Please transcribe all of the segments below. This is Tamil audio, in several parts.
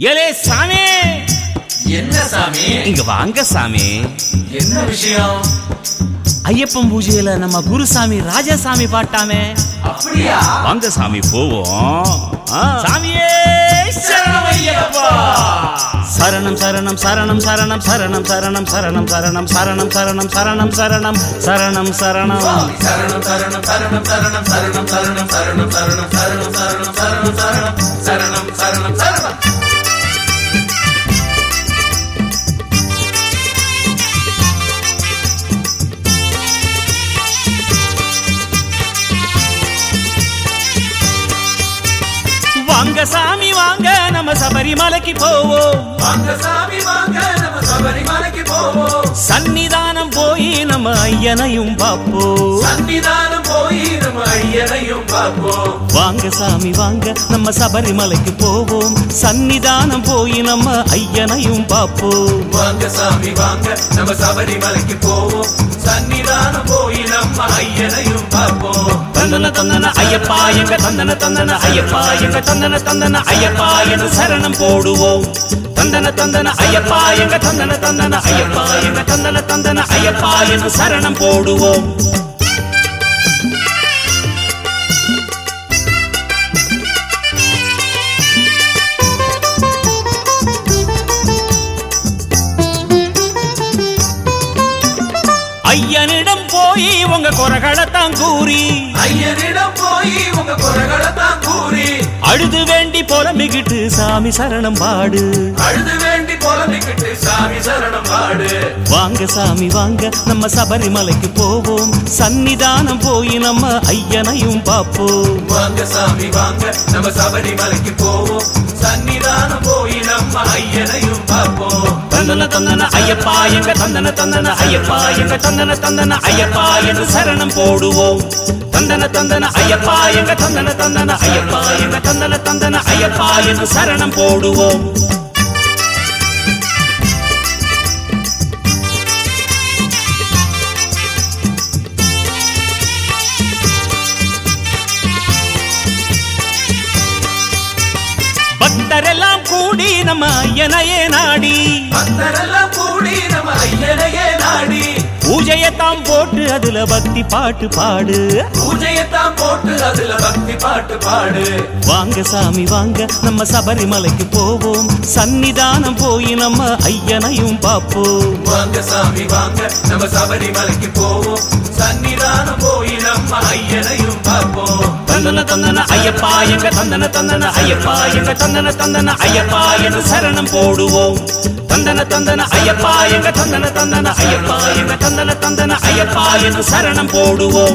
ஏலே சாமி என்ன சாமி இங்க வாங்க சாமி என்ன விஷயம் ஐயப்பன் பூஜையில நம்ம குருசாமி ராஜசாமி பாட்டாமே அப்படியா வாங்க சாமி போவோம் ஆ. சாமியே சரணம் ஐயப்பா. சரணம் சரணம் சரணம் சரணம் சரணம் சரணம் சரணம் சரணம் சரணம் சரணம் சரணம் சரணம் சரணம் சரணம் சுவாமி சரணம் சரணம் சரணம் சரணம் சரணம் சரணம் சரணம் சரணம் சரணம் சரணம் சரணம் சரணம் சரணம் சரணம் சரணம் வாங்க சாமி வாங்க நம்ம சபரிமலைக்கு போவோம் வாங்க சாமி வாங்க நம்ம சபரிமலைக்கு போவோம் சன்னிதானம் போய் நம்ம ஐயனையும் பார்ப்போம் சன்னிதானம் போய் நம்ம ஐயனையும் பார்ப்போம் வாங்க சாமி வாங்க நம்ம சபரிமலைக்கு போவோம் சன்னிதானம் போய் நம்ம ஐயனையும் பார்ப்போம் வாங்க சாமி வாங்க நம்ம சபரிமலைக்கு போவோம் சன்னிதானம் போய் நம்ம ஐயனையும் பார்ப்போம் தந்தன தந்தன ஐயப்பா எங்க தந்தன தந்தன ஐயப்பா எங்க தந்தன தந்தன ஐயப்பா என்று சரணம் போடுவோம் தந்தன தந்தன ஐயப்பா எங்க தந்தன தந்தன ஐயப்பா எங்க தந்தன தந்தன ஐயப்பா என்று சரணம் போடுவோம் ஐயனிடம் போய் உங்க குறைகளைத்தான் கூறி ஐயனிடம் போய் உங்க குறைகளை தான் கூறி அழுது வேண்டி புலம்பிக்கிட்டு சாமி சரணம் பாடு அழுது வேண்டி புலம்பிக்கிட்டு சாமி சரணம் பாடு வாங்க சாமி வாங்க நம்ம சபரிமலைக்கு போவோம் சன்னிதானம் போய் நம்ம ஐயனையும் பார்ப்போம் வாங்க சாமி வாங்க நம்ம சபரிமலைக்கு போவோம் சன்னிதானம் போய் நம்ம ஐயனையும் பார்ப்போம் தந்தன தந்தன ஐயப்பா எங்க தந்தன தந்தன ஐயப்பா எங்க தந்தன தந்தன ஐயப்பா என்று சரணம் போடுவோம் தந்தன தந்தன ஐயப்பா எங்க தந்தன தந்தன ஐயப்பா எங்க தந்தன தந்தன ஐயப்பா என்று சரணம் போடுவோம் பக்தரெல்லாம் கூடி நம்ம ஐயனையே நாடி பக்தரெல்லாம் கூடி நம்ம ஐயனையே நாடி பூஜையத்தாம் போட்டு அதுல பக்தி பாட்டு பாடு பூஜையத்தான் போட்டு அதுல பக்தி பாட்டு பாடு வாங்க சாமி வாங்க நம்ம சபரிமலைக்கு போவோம் சன்னிதானம் போய் நம்ம ஐயனையும் பார்ப்போம் வாங்க சாமி வாங்க நம்ம சபரிமலைக்கு போவோம் சன்னிதானம் போய் நம்ம ஐயனையும் பார்ப்போம் தந்தன தந்தன ஐயப்பா எங்க தந்தன தந்தன ஐயப்பா எங்க தந்தன தந்தன ஐயப்பா என்று சரணம் போடுவோம் தந்தன தந்தன ஐயப்பா எங்க தந்தன தந்தன ஐயப்பா எங்க தந்தன தந்தன ஐயப்பா என்று சரணம் போடுவோம்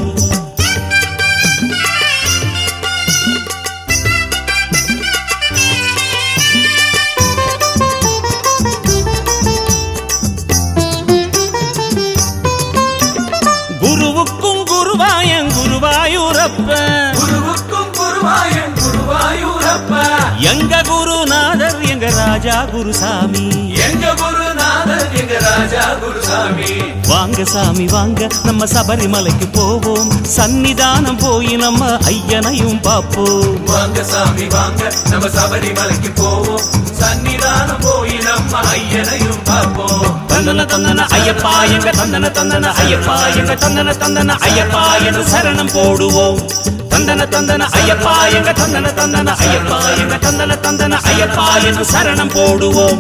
குருவுக்கும் குருவாயன் குருவாயூரப்பன் குருவுக்கும் குருவாயன் குருவாயூரப்ப எங்க குருநாதர் எங்க ராஜா குருசாமி எங்க குருநாதர் எங்க ராஜா குருசாமி வாங்க சாமி வாங்க நம்ம சபரிமலைக்கு போவோம் சன்னிதானம் போய் நம்ம ஐயனையும் பார்ப்போம் வாங்க சாமி வாங்க நம்ம சபரிமலைக்கு போவோம் சன்னிதானம் போய் நம்ம ஐயனையும் பார்ப்போம் தந்தன தந்தன ஐயப்பா எங்க தந்தன தந்தன ஐயப்பா எங்க தந்தன தந்தன ஐயப்பா என்று சரணம் போடுவோம் தந்தன தந்தன ஐயப்பா எங்க தந்தன தந்தன ஐயப்பா எங்க தந்தன தந்தன ஐயப்பா என்று சரணம் போடுவோம்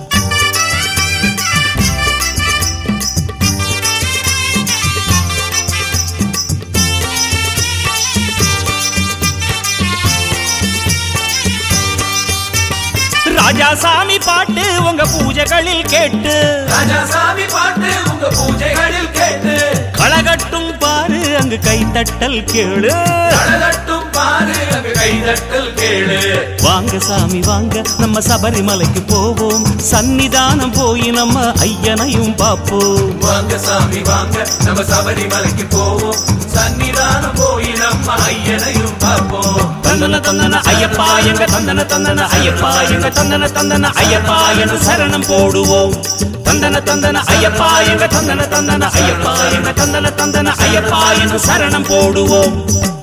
ராஜாசாமி பாட்டு உங்க பூஜைகளில் கேட்டு ராஜா சாமி பாட்டு உங்க பூஜைகளில் கேட்டு களகட்டும் பாரு அங்கு கைத்தட்டல் கேளு தடகட்டும் பாரு அங்க கைதட்டல் கேளு வாங்க சாமி வாங்க நம்ம சபரிமலைக்கு போவோம் சன்னிதானம் போய் நம்ம ஐயனையும் பார்ப்போம் வாங்க சாமி வாங்க நம்ம சபரிமலைக்கு போவோம் சன்னிதானம் போய் நம்ம ஐயனையும் பார்ப்போம் தந்தன தந்தன ஐயப்பா எங்க தந்தன தந்தன ஐயப்பா எங்க தந்தன தந்தன ஐயப்பா என்று சரணம் போடுவோம் தந்தன தந்தன ஐயப்பா எங்க தந்தன தந்தன ஐயப்பா எங்க தந்தன தந்தன ஐயப்பா என்று சரணம் போடுவோம்